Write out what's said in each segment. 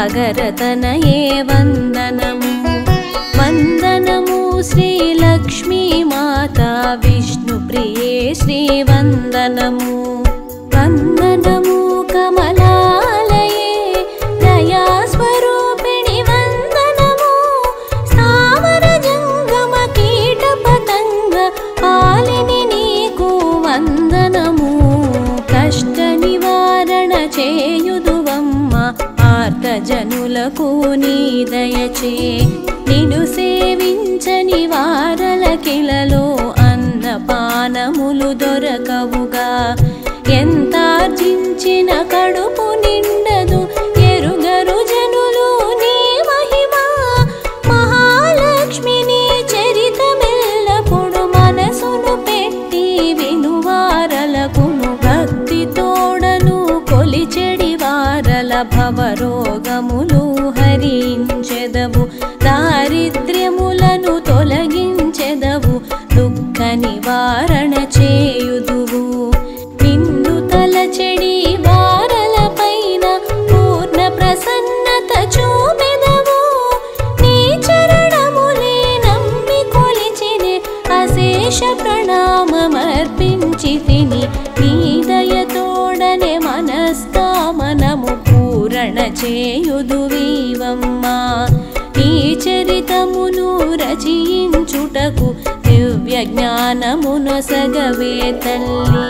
సాగరతనయే వందనము వందనము శ్రీలక్ష్మీ మాత విష్ణు ప్రియే శ్రీ వందనము వందనము కమలాలయే దయా స్వరూపిణి వందనము స్థావర జంగమ కీట పతంగ పాలిని నీకు వందనము కష్ట నివారణ చేయుదువమ్మ ఆర్త జనులకు నీ దయచే నిన్ను సేవించని వారల కిలలో అన్నపానములు దొరకవుగా ఎంతార్జించిన కడుపు నిండదు ఎరుగరు జనులు నీ మహిమ మహాలక్ష్మిని చరితమెల్లప్పుడు మనసును పెట్టి వినువారలకును భక్తి తోడను కొలిచెడి వారల భవరోగములు హరించెదవు దారిద్ర్యములను తొలగించెదవు దుఃఖ నివారణ చేయుదువు నిన్ను తలచెడి వారల పైన పూర్ణ ప్రసన్నత చూపెదవు నీ చరణములే నమ్మి కొలిచినే అశేష ప్రణామమర్పించి తిని నీ దయతోడనే మనస్కామనము పూరణ చేయుదువీవమ్మా నీ చరితమును రచయించుటకు దివ్య జ్ఞానమును సగవే తల్లి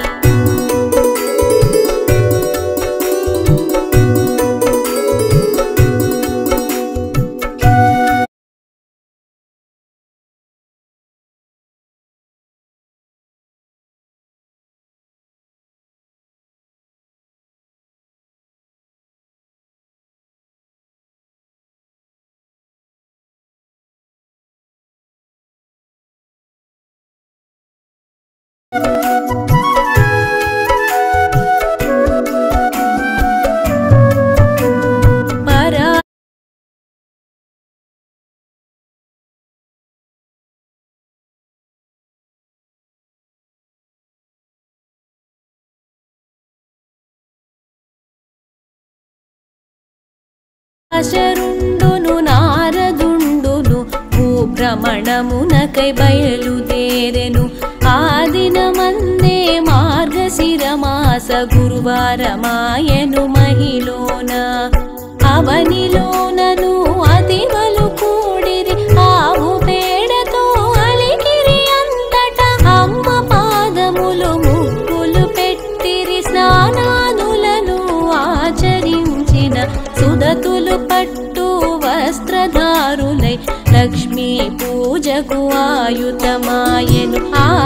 పరా అశరుండును నారదుండును భూభ్రమణమునకై బయలుదేరెను ఆ దినమందే మార్గశిరమాస గురువారమాయను మహిలోన అవనిలోనను అతివలు కూడిరి ఆవు పేడతో అలికిరి అంతట అమ్మ పాదములు ముగ్గులు పెట్టిరి స్నానాదులను ఆచరించిన సుదతులు పట్టు వస్త్రధారులై లక్ష్మీ పూజకు ఆయుధమాయెను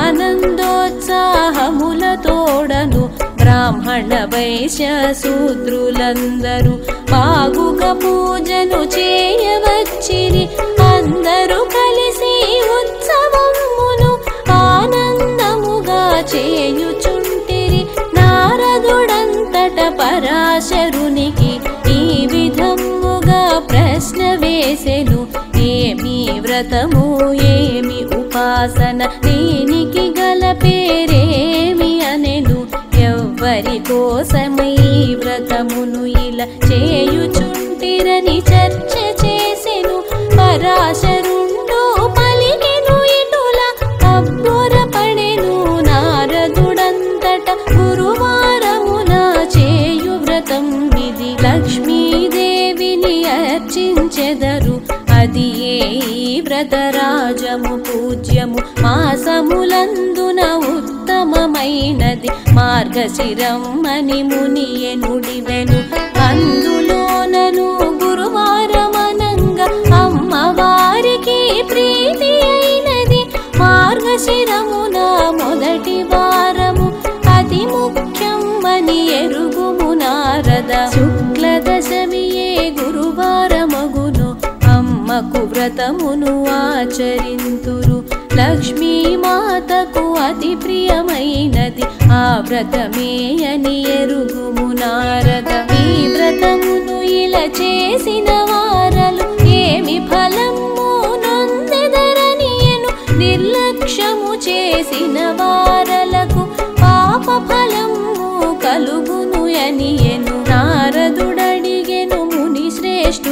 ఆనందోత్సాహముల తోడను బ్రాహ్మణ వైశ్య శూద్రులందరూ బాగుగా పూజను చేయవచ్చిరి అందరూ కలిసి ఉత్సవమును ఆనందముగా చేయుచుంటిరి నారదుడంతట పరాశరునికి ఈ విధముగా ప్రశ్న వేసెను ఏమి వ్రతము ఏమి ఉపాసన దీనికి గల పేరేమి అనెను ఎవ్వరి కోసమై వ్రతమును ఇలా చేయుచుంటిరని చర్చ చేసెను పరాశరుండు పలికెను ఇటుల అబ్బుర పడెను నారదుడంతట గురువారమున చేయు వ్రతం విధి లక్ష్మీదేవిని అర్చించెదరు అది ఏ ఈ వ్రతరాజము పూజ్యము మాసములందున ఉత్తమమైనది మార్గశిరం అని మునియే నుడివెను అందులోనను గురువారమనంగా అమ్మవారికి ప్రీతి అయినది మార్గశిరమున మొదటి వారము అతి ముఖ్యం అని ఎరుగుము నారద శుక్ల దశమియే గురువారమగును అమ్మకు వ్రతమును ఆచరింతురు లక్ష్మీ మాతకు అతి ప్రియమైనది ఆ వ్రతమే అని ఎరుగుము నారద ఈ వ్రతమును ఇలా చేసిన వారలు ఏమి ఫలము నొందెదరనియను నిర్లక్ష్యము చేసిన వారలకు పాప ఫలము కలుగును అనియను నారదుడడిగెను ముని శ్రేష్ఠ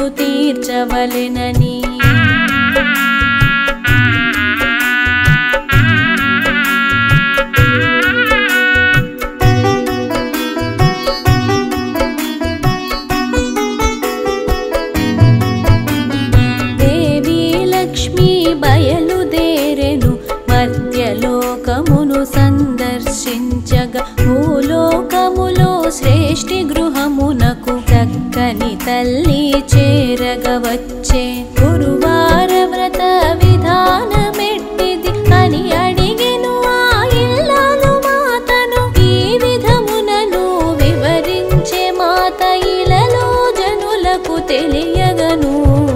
మొక్కులు తీర్చవలెనని దేవి లక్ష్మి బయలుదేరెను మధ్యలోకమును సందర్శించగా భూలోకములో శ్రేష్ఠి గృహమునకు చక్కని తల్లి చేరగ వచ్చే గురువార వ్రత విధానమెట్టిది అని అడిగెను ఆ ఇల్లాలు మాతను ఈ విధమునను వివరించే మాత ఇలలో జనులకు తెలియగను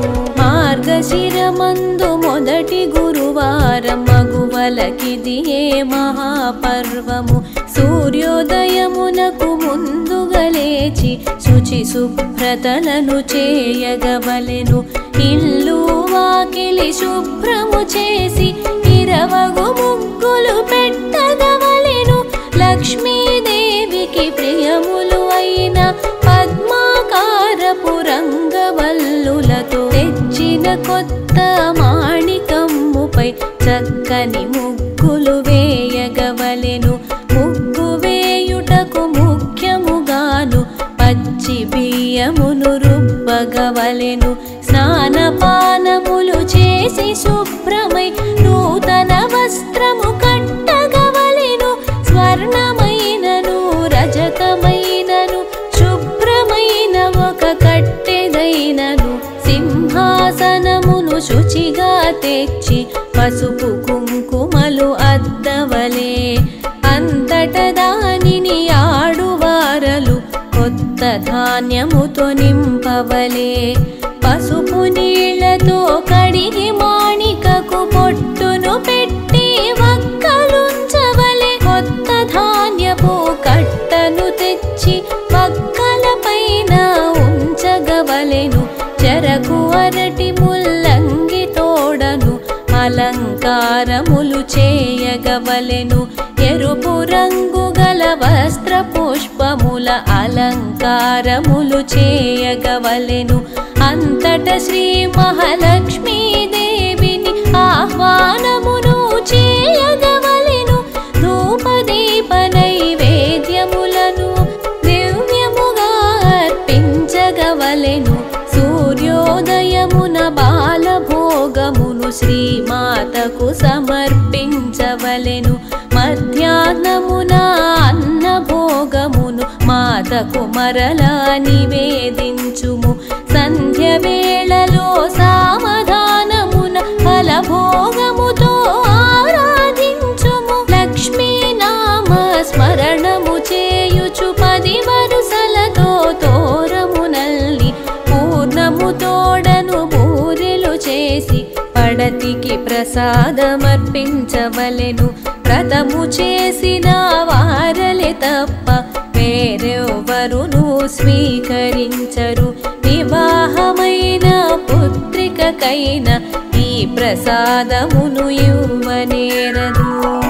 మార్గశిరమందు మొదటి గురువారం మగువలకిది ఏ మహాపర్వము సూర్యోదయమునకు ముందుగా లేచి శుచి శుభ్రతలను చేయగవలెను ఇల్లు వాకిలి శుభ్రము చేసి ఇరవగు ముగ్గులు పెట్టగవలెను లక్ష్మీదేవికి ప్రియములు అయిన పద్మాకారపు రంగవల్లులతో తెచ్చిన కొత్త మాణికమ్ముపై చక్కని ముగ్గులు వేయగవలెను ముగ్గు వేయుటకు ముఖ్యముగాను పచ్చి బియ్యమును రుబ్బగవలెను స్నానపానములు చేసి శుభ్రమై నూతన వస్త్రము కట్టగవలెను స్వర్ణమైనను రజతమైనను శుభ్రమైన ఒక కట్టెదైనను సింహాసనమును శుచిగా తెచ్చి పసుపు కుంకుమలు అద్దవలే అంతట దానిని ఆడువారలు కొత్త ధాన్యముతో నింపవలే పసుపు నీళ్లతో కడిగి మాణికకు పొట్టును పెట్టి వక్కలుంచవలే కొత్త ధాన్యపు కట్టను తెచ్చి వక్కల పైన ఉంచగవలెను చెరకు అరటి ముల్లంగి తోడను అలంకారములు చేయగవలెను ఎరుపు రంగు గల వస్త్ర పుష్పముల అలంకారములు చేయగవలెను అంతట శ్రీ మహాలక్ష్మీదేవిని ఆహ్వానమును చేయగవలెను ధూపదీప నైవేద్యములను దివ్యముగా అర్పించగవలెను సూర్యోదయమున బాలభోగమును శ్రీమాతకు సమర్పించవలెను మధ్యాహ్నమున అన్నభోగమును మాతకు మరలా నివేదించుము సంధ్య వేళలో సామధానమున ఫలభోగముతో ఆరాధించుము లక్ష్మీ నామ స్మరణము చేయుచు పది వరుసలతో తోరమునల్లి పూర్ణము తోడను బూరెలు చేసి పడతికి ప్రసాదమర్పించవలెను వ్రతము చేసిన వారలే తప్ప వేరెవరును స్వీకరించరు వివాహమైన పుత్రికకైన ఈ ప్రసాదమును ఇవ్వనేరదు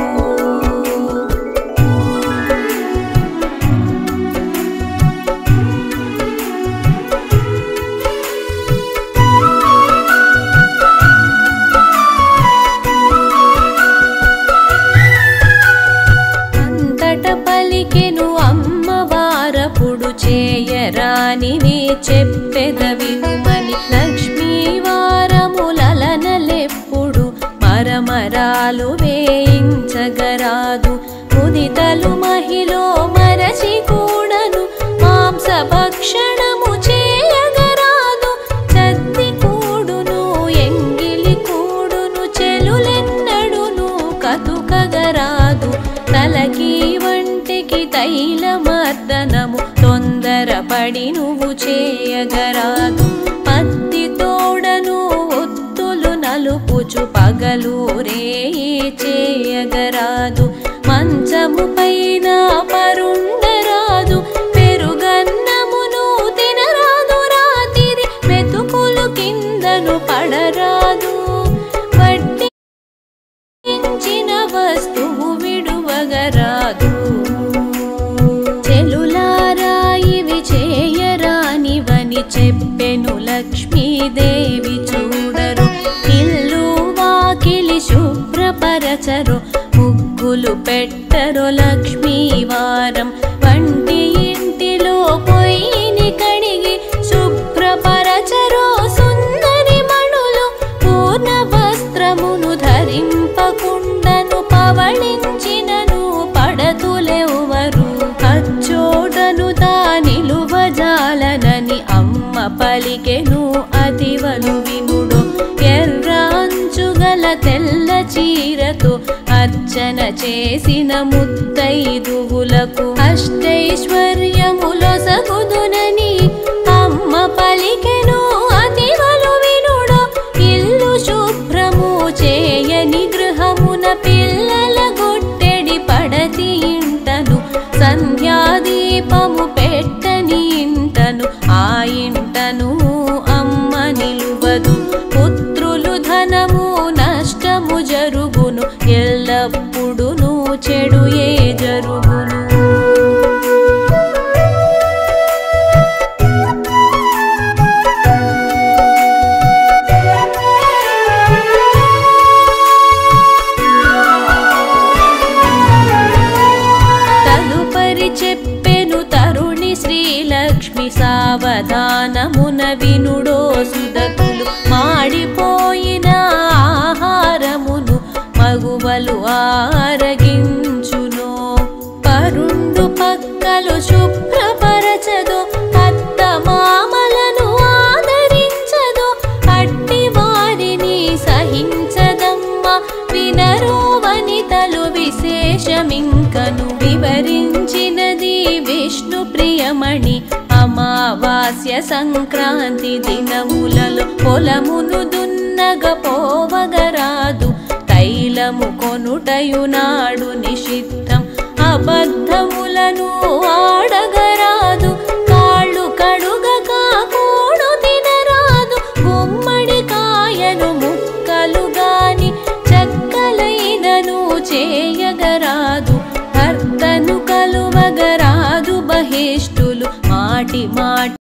అంతట పలికెను అమ్మవారపుడు చేయరానివి చెప్పెదవినుమని లక్ష్మీ వారములలనలెప్పుడు మరమరాలు వేయించగరాదు ముదితలు మహిలో మరచి కూడను మాంస భక్షణము చేయగరాదు చద్ది కూడును ఎంగిలి కూడును చెలులెన్నడును కతుకగరాదు తలకి వంటికి తైలమర్దనము తొందరపడి నువ్వు చేయగరాదు పత్తి తోడను ఒత్తులు నలుపుచు పగలు రేయి చేయగరాదు మంచము పైన పరుండరాదు పెరుగన్నమును తినరాదు రాతిరి మెతుకులు కిందను పడరాదు వడ్డించిన వస్తువు విడువగరాదు చెలులారా ఇవి చేయరానివని చెప్పెను లక్ష్మీ లక్ష్మీదేవి చూడరు ఇల్లు వాకిలి శుభ్రపరచరు ముగ్గులు పెట్టరు లక్ష్మీవారం వంటి ఇంటిలో పొయ్యిని కడిగి శుభ్రపరచరు సుందరి మణులు పూర్ణ వస్త్రమును ధరింపకుండను పవళించినను పడతులెవరు అచ్చోటను తానిలువజాలనని అమ్మ పలికెను అతివలు వినుడు ఎర్రాంచుగల తెల్ల చీరతో అర్చన చేసిన ముత్తైదువులకు అష్టైశ్వర్యములొసగుదునని అమ్మ పలికెను అతివలు వినుడు ఇల్లు శుభ్రము చేయని గృహమున పిల్లల గొట్టెడి పడతి ఇంటను సంధ్యాదీపము పెట్టని ఇంటను ఆ ఇంటను అమ్మ నిలువదు పుత్రులు ధనము నష్టము జరుగును ఎల్లప్పుడును చెడు ఏ జరుగును తదుపరి చెప్పెను తరుణి శ్రీలక్ష్మి సావధానమున వినుడో సుదతులు మాడిపోయిన ఆహారమును మగువలు ఆరగించును పరుండు పక్కలు శుభ్రపరచదు అత్త మామలను ఆదరించదు అట్టి వారిని సహించదమ్మ వినరో వనితలు విశేషమింకను వివరించినది విష్ణు ప్రియమణి అమావాస్య సంక్రాంతి దినములలో పొలమును దున్నగ పోవగరాదు తైలము కొనుటయునాడు నిషిద్ధం అబద్ధములను ఆడగరాదు కాళ్ళు కడుగక కూడు తినరాదు గుమ్మడి కాయను ముక్కలు గాని చక్కలైనను చేయగరాదు భర్తను కలువగరాదు బహిష్టులు మాటి మాటి